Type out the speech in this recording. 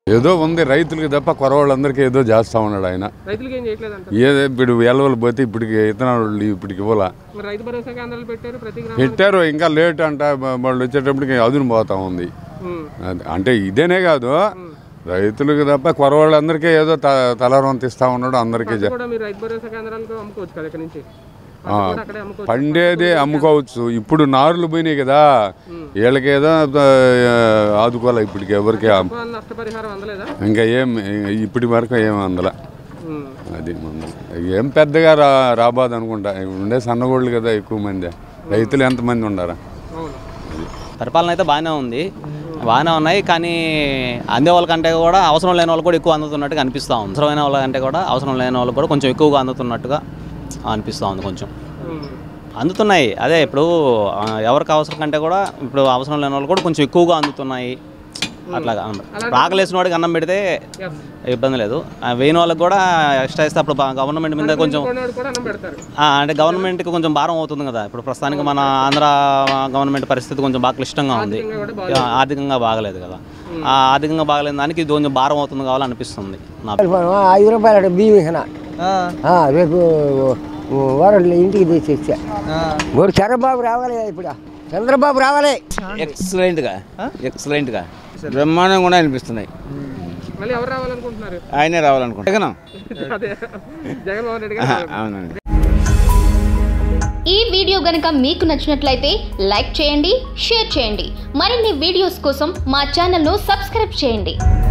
ఏదో ఉంది రైతులకి తప్ప కొరవాళ్ళందరికీ ఏదో చేస్తా ఉన్నాడు ఆయన రైతులకు ఏం చేయట్లేదంట ఏదో ఇప్పుడు ఎలవలు పోతే ఇప్పటికి ఇతనాలు ఇప్పటికి ఇవ్వాల మరి రైతు భరోసా కేంద్రాలు పెట్టారు ప్రతి గ్రామం పెట్టారు ఇంకా లేట్ అంట వాళ్ళు వచ్చేటప్పటికి అదును పోతా ఉంది అది- అంటే ఇదేనే కాదు రైతులకు తప్ప కొరవాళ్ళందరికీ ఏదో త- తలరంత ఇస్తా ఉన్నాడు అందరికీ జ- కూడా మీరు రైతు భరోసా కేంద్రాలకు అమ్ముకోవచ్చు కదా ఇక్కడ నుంచి పంట కూడా అక్కడే అమ్ముకోవచ్చు పండేది అమ్ముకోవచ్చు ఇప్పుడు నారులు పోయినాయి కదా వీళ్ళకి ఏదో ఆ, ఆదుకోవాలి ఇప్పటికి ఎవరికి ఆ- తుఫాన్ నష్టపరిహారం అందలేదా ఇంకా ఏం ఇప్పటి వరకు ఏం అందల ఉమ్. అది మందల ఏం పెద్దగా రా రాబాదు అనుకుంటా ఉండే సన్నగోళ్ళు కదా ఎక్కువ మంది రైతులు ఎంతమంది ఉండారా అవును పరిపాలన అయితే బాగానే ఉంది బాగానే ఉన్నాయి కానీ అందే వాళ్ళకంటే కూడా అవసరం లేని వాళ్ళు కూడా ఎక్కువ అందుతున్నట్టుగా అనిపిస్తూ ఉంది అవసరమైన వాళ్ళకంటే కూడా అవసరం లేని వాళ్ళు కూడా కొంచెం ఎక్కువగా అందుతున్నట్టుగా అనిపిస్తూ ఉంది కొంచెం ఉమ్. అందుతున్నాయి అదే ఇప్పుడు ఆ, ఎవరికి అవసరం కంటే కూడా ఇప్పుడు అవసరం లేని వాళ్ళు కూడా కొంచెం ఎక్కువగా అందుతున్నాయి అట్లాగా ఇప్పుడు ఆకలేసిన వాడికి అన్నం పెడితే Yes. ఇబ్బంది లేదు ఆ, వేయని వాళ్ళకి కూడా ఎక్స్ట్రా ఇస్తే అప్పుడు గవర్నమెంట్ మీద కొంచెం కొనేవాడు కూడా అన్నం పెడతారు ఆ, అంటే గవర్నమెంట్కి కొంచెం భారం అవుతుంది కదా ఇప్పుడు ప్రస్తుతానికి మన ఆంధ్ర గవర్నమెంట్ పరిస్థితి కొంచెం బాగా క్లిష్టంగా ఉంది ఆ, ఆర్థికంగా బాగలేదు కదా ఆ ఆర్థికంగా బాగలేని దానికి ఇది కొంచెం భారం అవుతుంది కావాలనిపిస్తుంది నా ఐదు రూపాయలు అంటే బియ్యం ఇచ్చిన ఆ, రేపు వారం ఇంటికి తెచ్చి మరి చంద్రబాబు రావాలి ఇప్పుడు చంద్రబాబు రావాలి ఎక్సలెంట్గా ఎక్సలెంట్గా బ్రహ్మాండంగా కూడా అనిపిస్తున్నాయి మళ్ళీ ఎవరు రావాలనుకుంటున్నారు ఆయనే రావాలనుకుంటున్నాను అదే జగన్మోహన్ రెడ్డి గారు అవునండి ఈ వీడియో గనుక మీకు నచ్చినట్లయితే లైక్ చేయండి షేర్ చేయండి మరిన్ని వీడియోస్ కోసం మా ఛానల్ను సబ్స్క్రైబ్ చేయండి